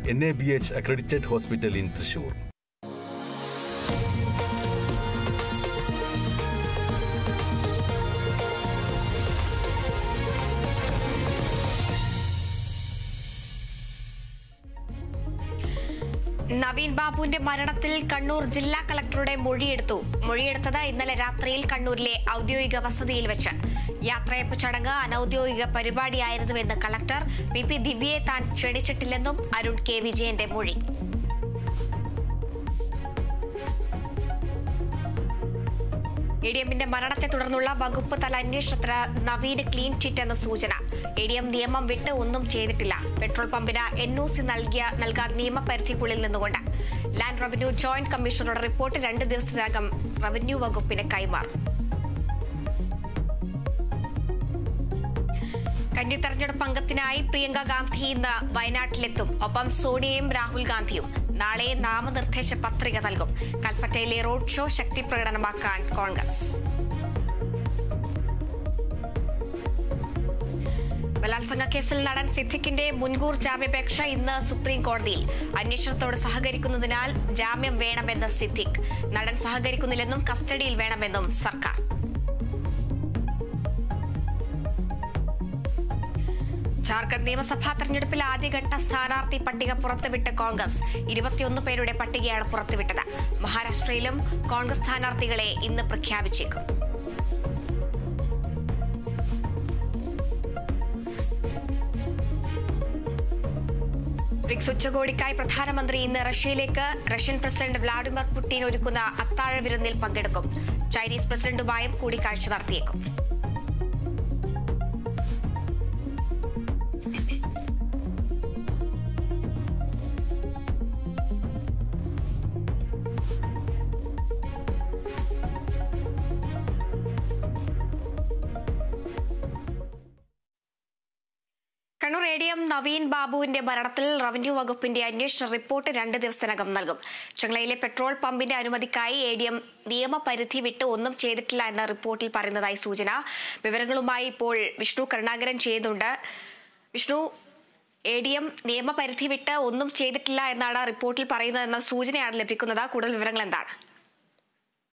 N A B H accredited hospital in Thrissur Naveen ബാബുവിന്റെ മരണത്തിൽ കണ്ണൂർ ജില്ലാ കളക്ടറുടെ മൊഴിയെടുത്തു മൊഴിയെടുത്തത് ഇന്നലെ രാത്രിയിൽ കണ്ണൂരിലെ ഔദ്യോഗിക വസതിയിൽ വെച്ച് യാത്രയപ്പ് ചടങ്ങ് അനൌദ്യോഗിക പരിപാടിയായിരുന്നുവെന്ന് കളക്ടർ പി പി ദിവ്യയെ താൻ ക്ഷണിച്ചിട്ടില്ലെന്നും അരുൺ കെ വിജയന്റെ മൊഴി എ ഡി എമ്മിന്റെ മരണത്തെ തുടർന്നുള്ള വകുപ്പ് തല അന്വേഷണത്തിന് നവീന് ക്ലീൻ ചിറ്റ് എന്ന സൂചന എ ഡി എം നിയമം വിട്ട് ഒന്നും ചെയ്തിട്ടില്ല പെട്രോൾ പമ്പിന് എൻ ഒ സി നൽകിയ നൽകാൻ നിയമപരിധിക്കുള്ളിൽ നിന്നുകൊണ്ട് ലാൻഡ് റവന്യൂ ജോയിന്റ് കമ്മീഷണറുടെ റിപ്പോർട്ട് രണ്ട് ദിവസത്തിനകം റവന്യൂ വകുപ്പിന് കൈമാറും കന്നി തെരഞ്ഞെടുപ്പ് അംഗത്തിനായി പ്രിയങ്ക ഗാന്ധി ഇന്ന് വയനാട്ടിലെത്തും ഒപ്പം സോണിയയും രാഹുൽ ഗാന്ധിയും നാളെ നാമനിർദ്ദേശ പത്രിക നൽകും കൽപ്പറ്റയിലെ റോഡ് ഷോ ശക്തി പ്രകടനമാക്കാൻ കോൺഗ്രസ് ബലാത്സംഗ കേസിൽ നടൻ സിദ്ദിഖിന്റെ മുൻകൂർ ജാമ്യാപേക്ഷ ഇന്ന് സുപ്രീം കോടതിയിൽ അന്വേഷണത്തോട് സഹകരിക്കുന്നതിനാൽ ജാമ്യം വേണമെന്ന് സിദ്ദിഖ് നടൻ സഹകരിക്കുന്നില്ലെന്നും കസ്റ്റഡിയിൽ വേണമെന്നും സർക്കാർ ജാർഖണ്ഡ് നിയമസഭാ തെരഞ്ഞെടുപ്പിൽ ആദ്യഘട്ട സ്ഥാനാർത്ഥി പട്ടിക പുറത്തുവിട്ട് കോൺഗ്രസ് ഇരുപത്തിയൊന്ന് പേരുടെ പട്ടികയാണ് പുറത്തുവിട്ടത് മഹാരാഷ്ട്രയിലും കോൺഗ്രസ് സ്ഥാനാർത്ഥികളെ ഇന്ന് പ്രഖ്യാപിച്ചേക്കും ബ്രിക്സ് ഉച്ചകോടിക്കായി പ്രധാനമന്ത്രി ഇന്ന് റഷ്യയിലേക്ക് റഷ്യൻ പ്രസിഡന്റ് വ്ളാഡിമിർ പുടിൻ ഒരുക്കുന്ന അത്താഴ വിരുന്നിൽ പങ്കെടുക്കും ചൈനീസ് പ്രസിഡന്റുമായും കൂടിക്കാഴ്ച നടത്തിയേക്കും Kannur A D M Naveen ബാബുവിന്റെ മരണത്തിൽ റവന്യൂ വകുപ്പിന്റെ അന്വേഷണ റിപ്പോർട്ട് രണ്ട് ദിവസത്തിനകം നൽകും ചെങ്ങളയിലെ പെട്രോൾ പമ്പിന്റെ അനുമതിക്കായി എ ഡി എം നിയമപരിധി വിട്ട് ഒന്നും ചെയ്തിട്ടില്ല എന്ന റിപ്പോർട്ടിൽ പറയുന്നതായി സൂചന വിവരങ്ങളുമായി ഇപ്പോൾ വിഷ്ണു കരുണാകരൻ ചെയ്യുന്നുണ്ട് വിഷ്ണു എ ഡി എം നിയമപരിധി വിട്ട് ഒന്നും ചെയ്തിട്ടില്ല എന്നാണ് റിപ്പോർട്ടിൽ പറയുന്നതെന്ന സൂചനയാണ് ലഭിക്കുന്നത് കൂടുതൽ വിവരങ്ങൾ എന്താണ്